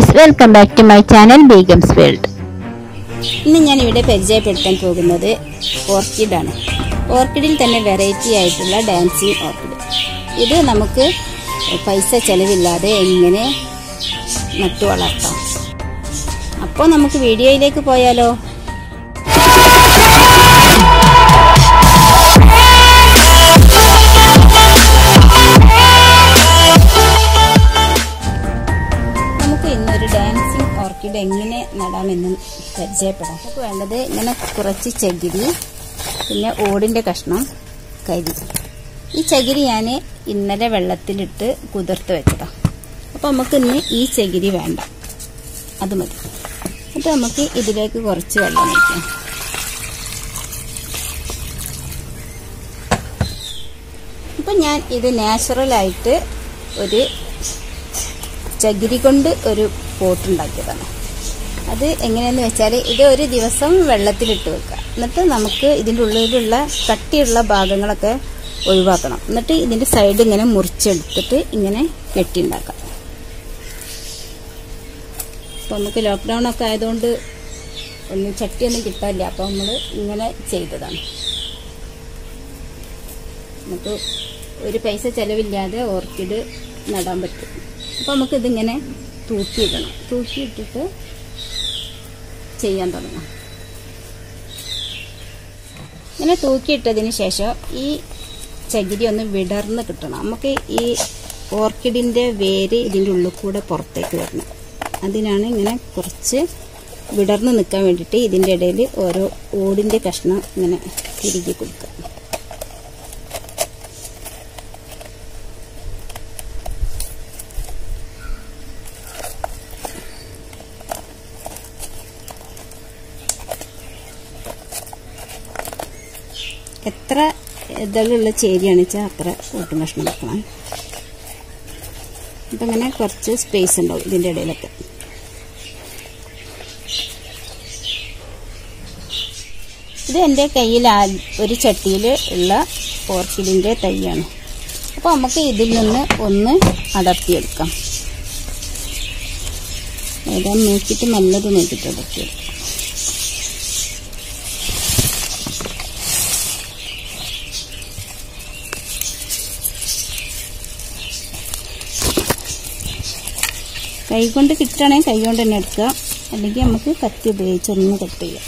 viewers welcome back to my channel Begum's world ഇന്ന് ഞാൻ ഇവിടെ പരിചയപ്പെടുത്താൻ പോകുന്നത് ഓർക്കിഡാണ് ഓർക്കിഡിൽ തന്നെ വെറൈറ്റി ആയിട്ടുള്ള ഡാൻസിങ് ഓർക്കിഡ് ഇത് നമുക്ക് പൈസ ചെലവില്ലാതെ എങ്ങനെ നട്ടു വളർത്താം അപ്പോൾ നമുക്ക് വീഡിയോയിലേക്ക് പോയാലോ നമുക്ക് ഇന്നൊരു ഡാൻസിങ് ഓർക്കിഡ് എങ്ങനെ നടാമെന്ന് പരിചയപ്പെടാം നമുക്ക് വേണ്ടത് ഇങ്ങനെ കുറച്ച് ചകിരി പിന്നെ ഓടിൻ്റെ കഷ്ണം കരി ഈ ചകിരി ഞാൻ ഇന്നലെ വെള്ളത്തിലിട്ട് കുതിർത്ത് വെച്ചതാണ് അപ്പോൾ നമുക്ക് ഇന്ന് ഈ ചകിരി വേണ്ട അത് മതി എന്നിട്ട് നമുക്ക് ഇതിലേക്ക് കുറച്ച് വെള്ളം ഒഴിക്കാം അപ്പം ഞാൻ ഇത് നാച്ചുറലായിട്ട് ഒരു ചകിരി കൊണ്ട് ഒരു പോട്ട് ഉണ്ടാക്കിയതാണ് അത് എങ്ങനെയാന്ന് വെച്ചാൽ ഇത് ഒരു ദിവസം വെള്ളത്തിലിട്ട് വെക്കുക എന്നിട്ട് നമുക്ക് ഇതിൻ്റെ ഉള്ളിലുള്ള കട്ടിയുള്ള ഭാഗങ്ങളൊക്കെ ഒഴിവാക്കണം എന്നിട്ട് ഇതിൻ്റെ സൈഡ് ഇങ്ങനെ മുറിച്ചെടുത്തിട്ട് ഇങ്ങനെ കെട്ടിയുണ്ടാക്കാം അപ്പോൾ നമുക്ക് ലോക്ക്ഡൗൺ ഒക്കെ ആയതുകൊണ്ട് ഒന്നും ചട്ടിയൊന്നും കിട്ടാനില്ല അപ്പോൾ നമ്മൾ ഇങ്ങനെ ചെയ്തതാണ് നമുക്ക് ഒരു പൈസ ചിലവില്ലാതെ ഓർക്കിഡ് നടാൻ പറ്റും അപ്പോൾ നമുക്ക് ഇതിങ്ങനെ തൂക്കിയിടണം തൂക്കിയിട്ടിട്ട് ചെയ്യാൻ തുടങ്ങാം ഇങ്ങനെ തൂക്കിയിട്ടതിന് ശേഷം ഈ ചകിരി ഒന്ന് വിടർന്ന് കിട്ടണം നമുക്ക് ഈ ഓർക്കിഡിൻ്റെ വേര് ഇതിൻ്റെ ഉള്ളിൽ കൂടെ പുറത്തേക്ക് വരണം അതിനാണ് ഇങ്ങനെ കുറച്ച് വിടർന്ന് നിൽക്കാൻ വേണ്ടിയിട്ട് ഇതിൻ്റെ ഇടയിൽ ഓരോ ഓടിൻ്റെ കഷ്ണം ഇങ്ങനെ തിരികെ കൊടുക്കുക എത്ര ഇതളുള്ള ചേരിയാണ് വെച്ചാൽ അത്ര കൂട്ടും കഷ്ണം വെക്കണം അപ്പം ഇങ്ങനെ കുറച്ച് സ്പേസ് ഉണ്ടാവും ഇതിൻ്റെ ഇടയിലൊക്കെ ഇത് എൻ്റെ കയ്യിൽ ആ- ഒരു ചട്ടിയിൽ ഉള്ള ഓർക്കിഡിൻ്റെ തൈയാണ് അപ്പോൾ നമുക്ക് ഇതിൽ നിന്ന് ഒന്ന് അടർത്തിയെടുക്കാം ഏതാ നോക്കിയിട്ട് നല്ലത് നോക്കിയിട്ട് അടർത്തിയെടുക്കാം കൈ കൊണ്ട് കിട്ടുകയാണെങ്കിൽ കൈ കൊണ്ട് തന്നെ എടുക്കുക അല്ലെങ്കിൽ നമുക്ക് കത്തി ഉപയോഗിച്ച് ഒന്ന് കട്ട് ചെയ്യാം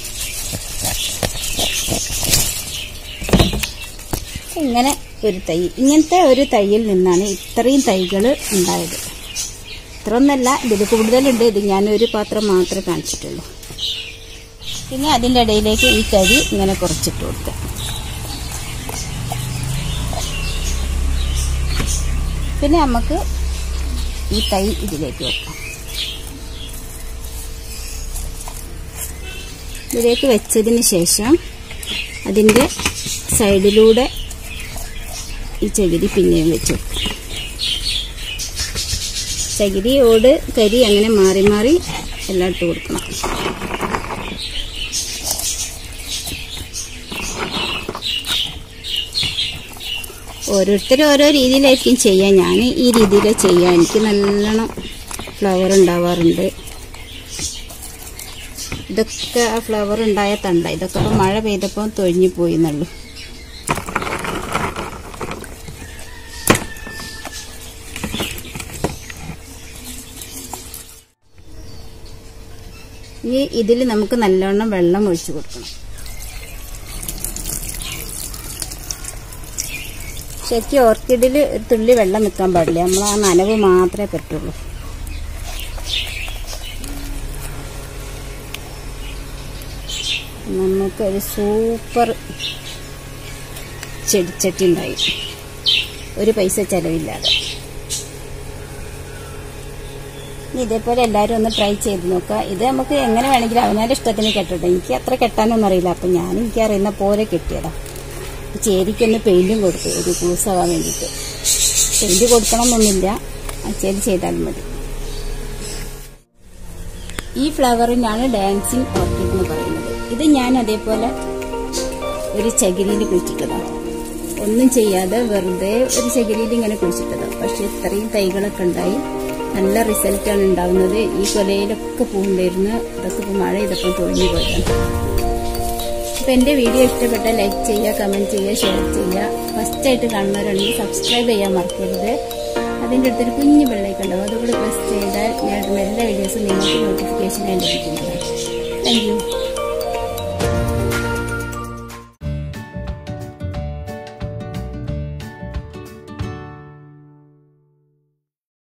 ഇങ്ങനെ ഒരു തൈ ഇങ്ങനത്തെ ഒരു തൈയിൽ നിന്നാണ് ഇത്രയും തൈകൾ ഉണ്ടായത് ഇത്ര ഒന്നല്ല ഇതിൽ കൂടുതലുണ്ട് ഇത് ഞാൻ ഒരു പാത്രം മാത്രമേ കാണിച്ചിട്ടുള്ളൂ പിന്നെ അതിൻ്റെ ഇടയിലേക്ക് ഈ കരി ഇങ്ങനെ കുറച്ചിട്ട് കൊടുക്കുക പിന്നെ നമുക്ക് ഈ തൈ ഇതിലേക്ക് വെക്കാം ഇതിലേക്ക് വെച്ചതിന് ശേഷം അതിൻ്റെ സൈഡിലൂടെ ഈ ചകിരി പിന്നെയും വെച്ചു ചകിരി ഓട് കരി അങ്ങനെ മാറി മാറി എല്ലാം ഇട്ട് കൊടുക്കണം ഓരോരുത്തരും ഓരോ രീതിയിലായിരിക്കും ചെയ്യുക ഞാൻ ഈ രീതിയിൽ ചെയ്യുക എനിക്ക് നല്ലോണം ഫ്ലവർ ഉണ്ടാവാറുണ്ട് ഇതൊക്കെ ആ ഫ്ലവർ ഉണ്ടായ തണ്ട ഇതൊക്കെ ഇപ്പം മഴ പെയ്തപ്പോൾ തൊഴിഞ്ഞു പോയി എന്നുള്ളൂ ഈ ഇതിൽ നമുക്ക് നല്ലോണം വെള്ളം ഒഴിച്ചു കൊടുക്കണം ശരിക്കും ഓർക്കിഡിൽ ഒരു തുള്ളി വെള്ളം നിൽക്കാൻ പാടില്ല നമ്മൾ ആ നനവ് മാത്രമേ പറ്റുള്ളൂ നമുക്കൊരു സൂപ്പർ ചെടിച്ചട്ടി ഉണ്ടായി ഒരു പൈസ ചെലവില്ലാതെ ഇനി ഇതേപോലെ എല്ലാവരും ഒന്ന് ട്രൈ ചെയ്ത് നോക്കുക ഇത് നമുക്ക് എങ്ങനെ വേണമെങ്കിലും അവനവൻ്റെ ഇഷ്ടത്തിന് കെട്ടട്ടെ എനിക്ക് അത്ര കെട്ടാനൊന്നും അറിയില്ല അപ്പം ഞാൻ എനിക്ക് അറിയുന്ന പോലെ കെട്ടിയതാ ചേരിക്കൊന്ന് പെയിന്റും കൊടുത്തു ഒരു ക്ലൂസ് ആവാൻ വേണ്ടിയിട്ട് പെയിന്റ് കൊടുക്കണമെന്നൊന്നുമില്ല ആ ചേരി ചെയ്താൽ മതി ഈ ഫ്ലവറിനാണ് ഡാൻസിങ് ഓർക്കിഡ് എന്ന് പറയുന്നത് ഇത് ഞാൻ അതേപോലെ ഒരു ചകിരിയിൽ കുഴിച്ചിട്ടതാണ് ഒന്നും ചെയ്യാതെ വെറുതെ ഒരു ചകിരിയിൽ ഇങ്ങനെ കുഴിച്ചിട്ടതാണ് പക്ഷെ ഇത്രയും തൈകളൊക്കെ ഉണ്ടായി നല്ല റിസൾട്ടാണ് ഉണ്ടാവുന്നത് ഈ കൊലയിലൊക്കെ പൂണ്ടായിരുന്നു ഇതൊക്കെ ഇപ്പോൾ മഴ ചെയ്തപ്പോൾ തൊഴിഞ്ഞു പോയതാണ് അപ്പോൾ എൻ്റെ വീഡിയോ ഇഷ്ടപ്പെട്ടാൽ ലൈക്ക് ചെയ്യുക കമൻറ്റ് ചെയ്യുക ഷെയർ ചെയ്യുക ഫസ്റ്റായിട്ട് കാണുന്നവരുണ്ടെങ്കിൽ സബ്സ്ക്രൈബ് ചെയ്യാൻ മറക്കരുത് അതിൻ്റെ അടുത്തൊരു കുഞ്ഞു ബെല്ലൈക്കൺ ഉണ്ടാവും അതുകൂടെ പ്രസ് ചെയ്താൽ ഞാൻ ഇടുന്ന എല്ലാ വീഡിയോസും നിങ്ങൾക്ക് നോട്ടിഫിക്കേഷനായി ലഭിക്കുന്നതാണ് താങ്ക് യു